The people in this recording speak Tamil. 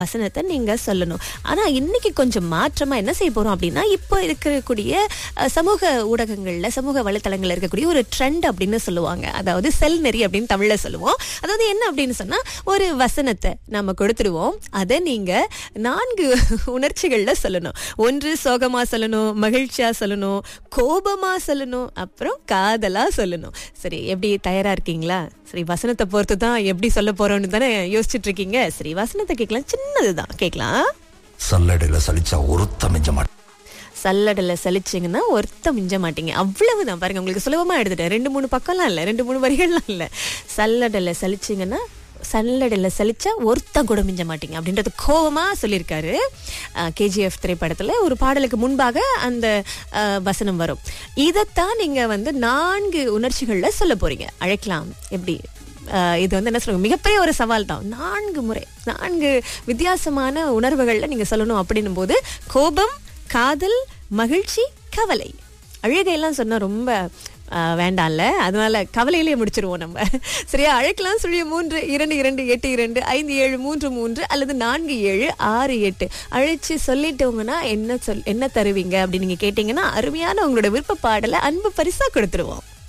வசனத்தை நீங்க சொல்லணும் ஆனா இன்னைக்கு கொஞ்சம் மாற்றமா என்ன செய்ய போறோம் அப்படின்னா இப்போ இருக்கக்கூடிய அஹ், சமூக ஊடகங்கள்ல சமூக வலைத்தளங்கள்ல இருக்கக்கூடிய ஒரு ட்ரெண்ட் அப்படின்னு சொல்லுவாங்க அதாவது செல் நெறி அப்படின்னு தமிழ்ல சொல்லுவோம் அதாவது என்ன அப்படின்னு சொன்னா ஒரு வசனத்தை நம்ம கொடுத்துருவோம் அதை நீங்க நான்கு உணர்ச்சிகள்ல சொல்லணும் ஒன்று சோகமா சொல்லணும் மகிழ்ச்சியா சொல்லணும் கோபமா சொல்லணும் அப்புறம் காதலா சொல்லணும் சரி எப்படி தயாரா இருக்கீங்களா சரி வசனத்தை பொறுத்து தான் எப்படி சொல்ல போறோம்னு தானே யோசிச்சுட்டு இருக்கீங்க சரி வசனத்தை கேட்கலாம் சின்னதுதான் கேட்கலாம் சல்லடையில சலிச்சா ஒருத்த மிஞ்ச மாட்டேன் சல்லடையில் சலிச்சிங்கன்னா ஒருத்த மிஞ்ச மாட்டீங்க அவ்வளவுதான் பாருங்க உங்களுக்கு சுலபமா எடுத்துட்டேன் ரெண்டு மூணு பக்கம்லாம் இல்லை ரெண்டு மூணு வரிகள்லாம் இல்லை சல்லடையில் சலிச்சிங்கன்னா சல்லடையில் சலிச்சா ஒருத்தன் கூட மிஞ்ச மாட்டீங்க அப்படின்றது கோவமா சொல்லியிருக்காரு கேஜிஎஃப் திரைப்படத்துல ஒரு பாடலுக்கு முன்பாக அந்த அஹ், வசனம் வரும் இதைத்தான் நீங்க வந்து நான்கு உணர்ச்சிகள்ல சொல்ல போறீங்க அழைக்கலாம் எப்படி அஹ், இது வந்து என்ன சொல்லுங்க மிகப்பெரிய ஒரு சவால் தான் நான்கு முறை நான்கு வித்தியாசமான உணர்வுகள்ல நீங்க சொல்லணும் அப்படின்னும் போது கோபம் காதல் மகிழ்ச்சி கவலை அழுகையெல்லாம் சொன்னா ரொம்ப ஆஹ், வேண்டாம்ல அதனால கவலையிலேயே முடிச்சிருவோம் நம்ம சரியா அழைக்கலாம் சுழிய மூன்று இரண்டு இரண்டு எட்டு இரண்டு ஐந்து ஏழு மூன்று மூன்று அல்லது நான்கு ஏழு ஆறு எட்டு அழைச்சு சொல்லிட்டவங்கன்னா என்ன சொல் என்ன தருவீங்க அப்படின்னு நீங்க கேட்டீங்கன்னா அருமையான உங்களோட விருப்ப பாடலை அன்பு பரிசா கொடுத்துருவோம்